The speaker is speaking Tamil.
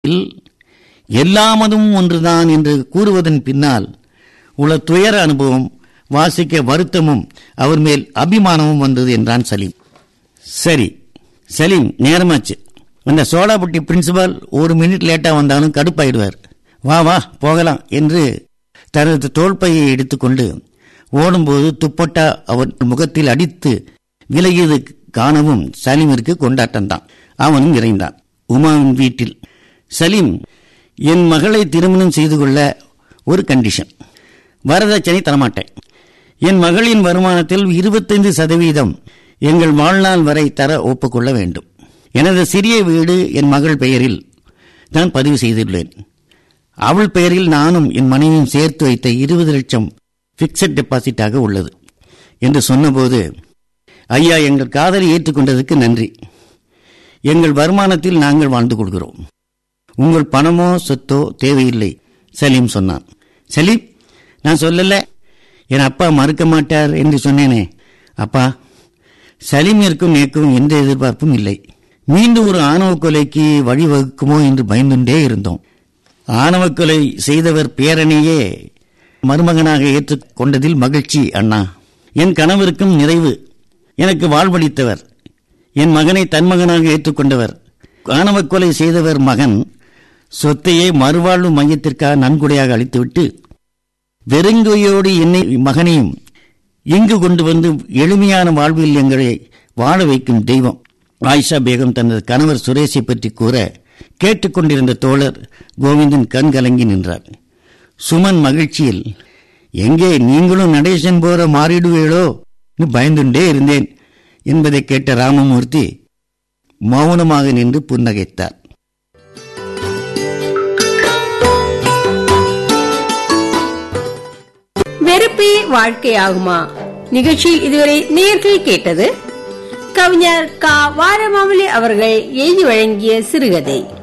எல்லா மதமும் ஒன்றுதான் என்று கூறுவதன் பின்னால் உள்ள துயர அனுபவம் வாசிக்க வருத்தமும் அவர் மேல் அபிமானமும் வந்தது என்றான் சலீம் சரி சலீம் நேரமாச்சு அந்த சோடாபட்டி பிரின்சிபால் ஒரு மினிட் லேட்டா வந்தாலும் கடுப்பாயிடுவார் வா வா போகலாம் என்று தனது தோள்பையை எடுத்துக்கொண்டு ஓடும்போது துப்பட்டா அவர் முகத்தில் அடித்து விலகியது காணவும் சலீமிற்கு கொண்டாட்டம்தான் அவனும் இறைந்தான் உமாவின் வீட்டில் சலீம் என் மகளை திருமணம் செய்து கொள்ள ஒரு கண்டிஷன் வரதட்சணை தரமாட்டேன் என் மகளின் வருமானத்தில் இருபத்தைந்து சதவீதம் எங்கள் வாழ்நாள் வரை தர ஒப்புக்கொள்ள வேண்டும் எனது சிறிய வீடு என் மகள் பெயரில் நான் பதிவு செய்துள்ளேன் அவள் பெயரில் நானும் என் மனைவியும் சேர்த்து வைத்த இருபது லட்சம் பிக்சட் டெபாசிட்டாக உள்ளது என்று சொன்னபோது ஐயா எங்கள் காதலை ஏற்றுக்கொண்டதுக்கு நன்றி எங்கள் வருமானத்தில் நாங்கள் வாழ்ந்து கொள்கிறோம் உங்கள் பணமோ சொத்தோ தேவையில்லை சலீம் சொன்னான் சலீம் நான் சொல்லல என் அப்பா மறுக்க மாட்டார் என்று சொன்னேனே அப்பா சலீமிற்கும் நேக்கும் எந்த எதிர்பார்ப்பும் இல்லை மீண்டும் ஒரு ஆணவ கொலைக்கு வழிவகுக்குமோ என்று பயந்துண்டே இருந்தோம் ஆணவ கொலை செய்தவர் பேரனையே மருமகனாக ஏற்றுக்கொண்டதில் மகிழ்ச்சி அண்ணா என் கணவருக்கும் நிறைவு எனக்கு வாழ்வளித்தவர் என் மகனை தன் மகனாக ஏற்றுக்கொண்டவர் ஆணவ கொலை செய்தவர் மகன் சொத்தையே மறுவாழ்வு மையத்திற்காக நன்கொடையாக அளித்துவிட்டு வெறுங்கையோடு என்னை மகனையும் இங்கு கொண்டு வந்து எளிமையான வாழ்வில் எங்களை வாழ வைக்கும் தெய்வம் ஆயிஷா பேகம் தனது கணவர் சுரேஷை பற்றி கூற கேட்டுக்கொண்டிருந்த தோழர் கோவிந்தன் கண் கலங்கி நின்றார் சுமன் மகிழ்ச்சியில் எங்கே நீங்களும் நடேசன் போற மாறிடுவீளோ பயந்துண்டே இருந்தேன் என்பதை கேட்ட ராமமூர்த்தி மௌனமாக நின்று புன்னகைத்தார் வெறுப்பே வாழ்க்கையாகுமா நிகழ்ச்சியில் இதுவரை நேர்கள் கேட்டது கவிஞர் கா வாரமாமலி அவர்கள் எழுதி வழங்கிய சிறுகதை